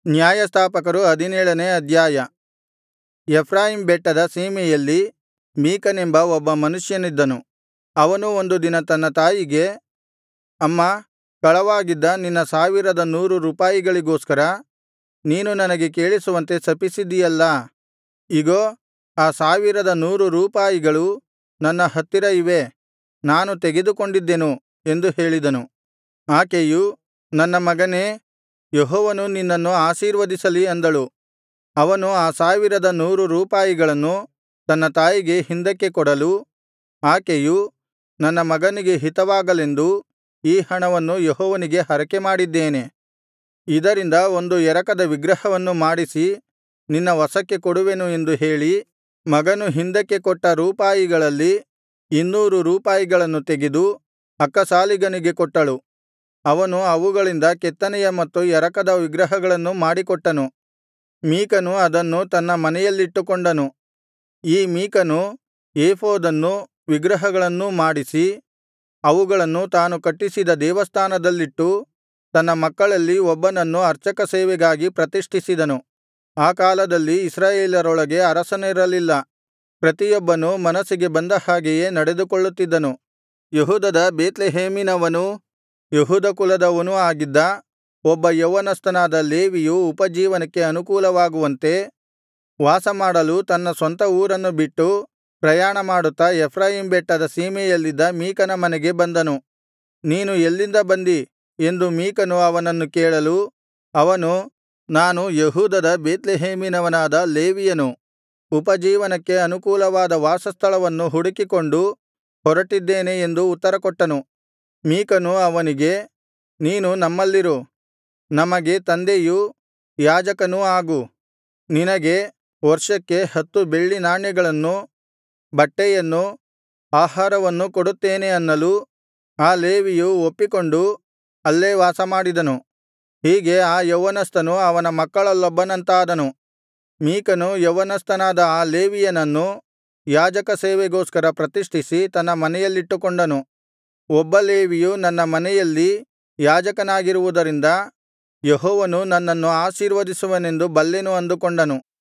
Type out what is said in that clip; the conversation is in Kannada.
ನ್ಯಾಯಸ್ಥಾಪಕರು ಹದಿನೇಳನೇ ಅಧ್ಯಾಯ ಎಫ್ರಾಯೀಮ್ ಬೆಟ್ಟದ ಸೀಮೆಯಲ್ಲಿ ಮೀಕನೆಂಬ ಒಬ್ಬ ಮನುಷ್ಯನಿದ್ದನು ಅವನು ಒಂದು ದಿನ ತನ್ನ ತಾಯಿಗೆ ಅಮ್ಮಾ ಕಳವಾಗಿದ್ದ ನಿನ್ನ ಸಾವಿರದ ನೂರು ರೂಪಾಯಿಗಳಿಗೋಸ್ಕರ ನೀನು ನನಗೆ ಕೇಳಿಸುವಂತೆ ಶಪಿಸಿದ್ದಿಯಲ್ಲಾ ಇಗೋ ಆ ಸಾವಿರದ ನೂರು ರೂಪಾಯಿಗಳು ನನ್ನ ಹತ್ತಿರ ಇವೆ ನಾನು ತೆಗೆದುಕೊಂಡಿದ್ದೆನು ಎಂದು ಹೇಳಿದನು ಆಕೆಯು ನನ್ನ ಮಗನೇ ಯೆಹೋವನು ನಿನ್ನನ್ನು ಆಶೀರ್ವದಿಸಲಿ ಅಂದಳು ಅವನು ಆ ಸಾವಿರದ ನೂರು ರೂಪಾಯಿಗಳನ್ನು ತನ್ನ ತಾಯಿಗೆ ಹಿಂದಕ್ಕೆ ಕೊಡಲು ಆಕೆಯು ನನ್ನ ಮಗನಿಗೆ ಹಿತವಾಗಲೆಂದು ಈ ಹಣವನ್ನು ಯೆಹೋವನಿಗೆ ಹರಕೆಮಾಡಿದ್ದೇನೆ ಇದರಿಂದ ಒಂದು ಎರಕದ ವಿಗ್ರಹವನ್ನು ಮಾಡಿಸಿ ನಿನ್ನ ವಶಕ್ಕೆ ಕೊಡುವೆನು ಎಂದು ಹೇಳಿ ಮಗನು ಹಿಂದಕ್ಕೆ ಕೊಟ್ಟ ರೂಪಾಯಿಗಳಲ್ಲಿ ಇನ್ನೂರು ರೂಪಾಯಿಗಳನ್ನು ತೆಗೆದು ಅಕ್ಕಸಾಲಿಗನಿಗೆ ಕೊಟ್ಟಳು ಅವನು ಅವುಗಳಿಂದ ಕೆತ್ತನೆಯ ಮತ್ತು ಎರಕದ ವಿಗ್ರಹಗಳನ್ನು ಮಾಡಿಕೊಟ್ಟನು ಮೀಕನು ಅದನ್ನು ತನ್ನ ಮನೆಯಲ್ಲಿಟ್ಟುಕೊಂಡನು ಈ ಮೀಕನು ಏಫೋದನ್ನೂ ವಿಗ್ರಹಗಳನ್ನೂ ಮಾಡಿಸಿ ಅವುಗಳನ್ನು ತಾನು ಕಟ್ಟಿಸಿದ ದೇವಸ್ಥಾನದಲ್ಲಿಟ್ಟು ತನ್ನ ಮಕ್ಕಳಲ್ಲಿ ಒಬ್ಬನನ್ನು ಅರ್ಚಕ ಸೇವೆಗಾಗಿ ಪ್ರತಿಷ್ಠಿಸಿದನು ಆ ಕಾಲದಲ್ಲಿ ಇಸ್ರಾಯೇಲರೊಳಗೆ ಅರಸನಿರಲಿಲ್ಲ ಪ್ರತಿಯೊಬ್ಬನು ಮನಸ್ಸಿಗೆ ಬಂದ ಹಾಗೆಯೇ ನಡೆದುಕೊಳ್ಳುತ್ತಿದ್ದನು ಯೆಹೂದದ ಬೇತ್ಲೆಹೇಮಿನವನೂ ಯೆಹೂದ ಕುಲದವನೂ ಆಗಿದ್ದ ಒಬ್ಬ ಯೌವನಸ್ಥನಾದ ಲೇವಿಯು ಉಪಜೀವನಕ್ಕೆ ಅನುಕೂಲವಾಗುವಂತೆ ವಾಸಮಾಡಲು ತನ್ನ ಸ್ವಂತ ಊರನ್ನು ಬಿಟ್ಟು ಪ್ರಯಾಣಮಾಡುತ್ತಾ ಎಫ್ರಾಯೀಮ್ ಬೆಟ್ಟದ ಸೀಮೆಯಲ್ಲಿದ್ದ ಮೀಕನ ಮನೆಗೆ ಬಂದನು ನೀನು ಎಲ್ಲಿಂದ ಬಂದಿ ಎಂದು ಮೀಕನು ಅವನನ್ನು ಕೇಳಲು ಅವನು ನಾನು ಯೆಹೂದದ ಬೇತ್ಲೆಹೇಮಿನವನಾದ ಲೇವಿಯನು ಉಪಜೀವನಕ್ಕೆ ಅನುಕೂಲವಾದ ವಾಸಸ್ಥಳವನ್ನು ಹುಡುಕಿಕೊಂಡು ಹೊರಟಿದ್ದೇನೆ ಎಂದು ಉತ್ತರಕೊಟ್ಟನು ಮೀಕನು ಅವನಿಗೆ ನೀನು ನಮ್ಮಲ್ಲಿರು ನಮಗೆ ತಂದೆಯೂ ಯಾಜಕನೂ ಆಗು ನಿನಗೆ ವರ್ಷಕ್ಕೆ ಹತ್ತು ಬೆಳ್ಳಿ ನಾಣ್ಯಗಳನ್ನೂ ಬಟ್ಟೆಯನ್ನೂ ಆಹಾರವನ್ನೂ ಕೊಡುತ್ತೇನೆ ಅನ್ನಲು ಆ ಲೇವಿಯು ಒಪ್ಪಿಕೊಂಡು ಅಲ್ಲೇ ವಾಸಮಾಡಿದನು ಹೀಗೆ ಆ ಯೌವನಸ್ಥನು ಅವನ ಮಕ್ಕಳಲ್ಲೊಬ್ಬನಂತಾದನು ಮೀಕನು ಯೌವನಸ್ಥನಾದ ಆ ಲೇವಿಯನನ್ನು ಯಾಜಕ ಸೇವೆಗೋಸ್ಕರ ಪ್ರತಿಷ್ಠಿಸಿ ತನ್ನ ಮನೆಯಲ್ಲಿಟ್ಟುಕೊಂಡನು ಒಬ್ಬ ಲೇವಿಯು ನನ್ನ ಮನೆಯಲ್ಲಿ ಯಾಜಕನಾಗಿರುವುದರಿಂದ ಯೆಹೋವನು ನನ್ನನ್ನು ಆಶೀರ್ವದಿಸುವನೆಂದು ಬಲ್ಲೆನು ಅಂದುಕೊಂಡನು